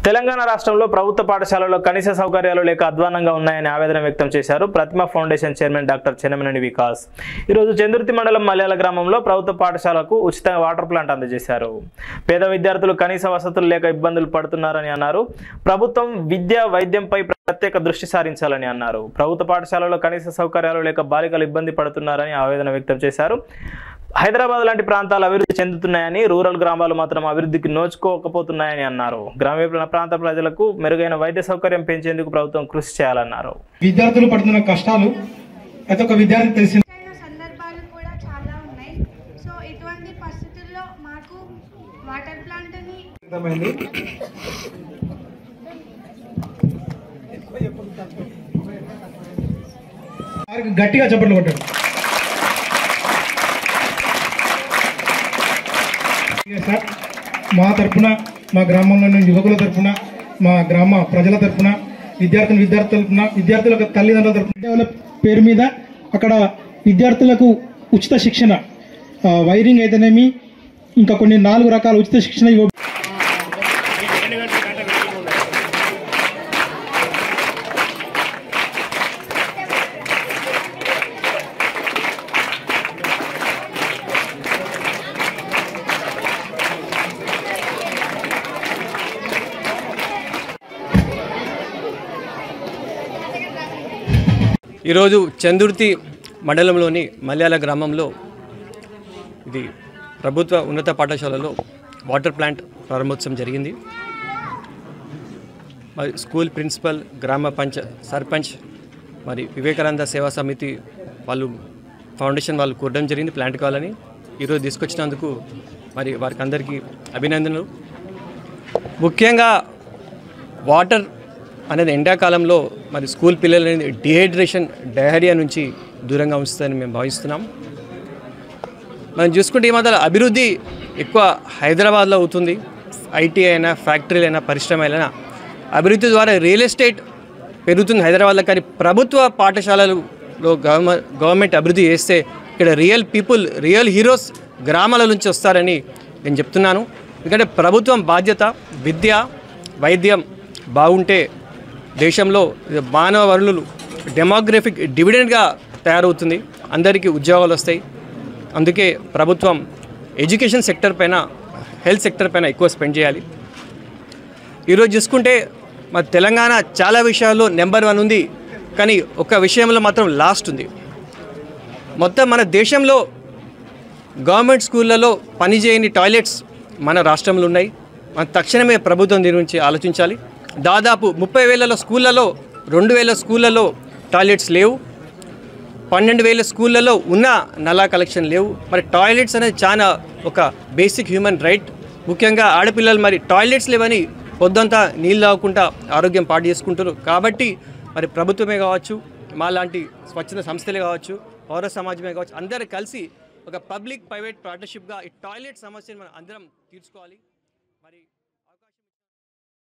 తెలంగాణ రాష్ట్రంలో ప్రభుత్వ పాఠశాలల్లో కనీస సౌకర్యాలు లేక అధ్వానంగా ఉన్నాయని ఆవేదన వ్యక్తం చేశారు Prathima foundation chairman doctor Chennamaneni Vikas ఈరోజు చందుర్తి మండలం మలయాళ గ్రామంలో ప్రభుత్వ పాఠశాలకు ఉచిత వాటర్ ప్లాంట్ అందజేశారు పేద విద్యార్థులు కనీస వసతులు లేక ఇబ్బందులు పడుతున్నారని అన్నారు ప్రభుత్వం విద్య వైద్యంపై ప్రత్యేక దృష్టి సారించాలని అన్నారు ప్రభుత్వ పాఠశాలలో కనీస సౌకర్యాలు లేక బాలికలు ఇబ్బంది పడుతున్నారని ఆవేదన వ్యక్తం చేశారు హైదరాబాద్ లాంటి ప్రాంతాలు అభివృద్ధి చెందుతున్నాయని రూరల్ గ్రామాలు మాత్రం అభివృద్ధికి నోచుకోకపోతున్నాయని అన్నారు గ్రామీణ ప్రాంత ప్రజలకు మెరుగైన వైద్య సౌకర్యం పెంచేందుకు ప్రభుత్వం కృషి చేయాలన్నారు విద్యార్థులు పడుతున్న కష్టాలు ప్రతి ఒక్క విద్యార్థికి తెలిసింది అయిన సందర్భాలు కూడా చాలా ఉన్నాయి సో ఇటువంటి పరిస్థితుల్లో మాకు వాటర్ ప్లాంట్ని అర్థమైంది వారికి గట్టిగా చప్పట్లు కొట్టాడు సార్ మా తరపున మా గ్రామంలోని యువకుల తరపున మా గ్రామ ప్రజల తరపున విద్యార్థుల విద్యార్థుల తరపున విద్యార్థుల యొక్క తల్లిదండ్రుల తరపున డెవలప్ పేరు మీద అక్కడ విద్యార్థులకు ఉచిత శిక్షణ ఆ, వైరింగ్ అయితేనేమి ఇంకా కొన్ని నాలుగు రకాల ఉచిత శిక్షణ ఇవ్వ ఈరోజు చందుర్తి మండలంలోని మలయాళ గ్రామంలో ఇది ప్రభుత్వ ఉన్నత పాఠశాలలో వాటర్ ప్లాంట్ ప్రారంభోత్సవం జరిగింది మరి స్కూల్ ప్రిన్సిపల్ గ్రామ పంచ సర్పంచ్ మరి వివేకానంద సేవా సమితి వాళ్ళు ఫౌండేషన్ వాళ్ళు కూడడం జరిగింది ప్లాంట్ కావాలని ఈరోజు తీసుకొచ్చినందుకు మరి వారికి అందరికీ అభినందనలు ముఖ్యంగా వాటర్ అనేది ఎండాకాలంలో మరి స్కూల్ పిల్లలని డిహైడ్రేషన్ డయహరియా నుంచి దూరంగా ఉంచుతుందని మేము భావిస్తున్నాం మనం చూసుకుంటే ఈ మధ్య అభివృద్ధి ఎక్కువ హైదరాబాద్లో అవుతుంది ఐటీ అయినా ఫ్యాక్టరీలు అయినా పరిశ్రమ అయినా అభివృద్ధి ద్వారా రియల్ ఎస్టేట్ పెరుగుతుంది హైదరాబాద్లో కానీ ప్రభుత్వ పాఠశాలలలో గవర్నమెంట్ గవర్నమెంట్ అభివృద్ధి చేస్తే ఇక్కడ రియల్ పీపుల్ రియల్ హీరోస్ గ్రామాల నుంచి వస్తారని నేను చెప్తున్నాను ఎందుకంటే ప్రభుత్వం బాధ్యత విద్య వైద్యం బాగుంటే దేశంలో మానవ వనరులు డెమోగ్రఫిక్ డివిడెండ్గా తయారవుతుంది అందరికీ ఉద్యోగాలు వస్తాయి అందుకే ప్రభుత్వం ఎడ్యుకేషన్ సెక్టర్ పైన హెల్త్ సెక్టర్ పైన ఎక్కువ స్పెండ్ చేయాలి ఈరోజు చూసుకుంటే మన తెలంగాణ చాలా విషయాల్లో నెంబర్ వన్ ఉంది కానీ ఒక విషయంలో మాత్రం లాస్ట్ ఉంది మొత్తం మన దేశంలో గవర్నమెంట్ స్కూళ్ళలో పనిచేయని టాయిలెట్స్ మన రాష్ట్రంలో ఉన్నాయి మన తక్షణమే ప్రభుత్వం దీని గురించి ఆలోచించాలి దాదాపు ముప్పై వేల స్కూళ్ళలో రెండు వేల స్కూళ్ళలో టాయిలెట్స్ లేవు పన్నెండు వేల స్కూళ్ళలో ఉన్న నలా కలెక్షన్ లేవు మరి టాయిలెట్స్ అనేది చాలా ఒక బేసిక్ హ్యూమన్ రైట్ ముఖ్యంగా ఆడపిల్లలు మరి టాయిలెట్స్ లేవని పొద్దంతా నీళ్ళు తాగకుండా ఆరోగ్యం పాటు చేసుకుంటారు కాబట్టి మరి ప్రభుత్వమే కావచ్చు మా లాంటి స్వచ్ఛంద సంస్థలే కావచ్చు పౌర సమాజమే కావచ్చు అందరూ కలిసి ఒక పబ్లిక్ ప్రైవేట్ పార్ట్నర్షిప్గా ఈ టాయిలెట్ సమస్యను మనం అందరం తీర్చుకోవాలి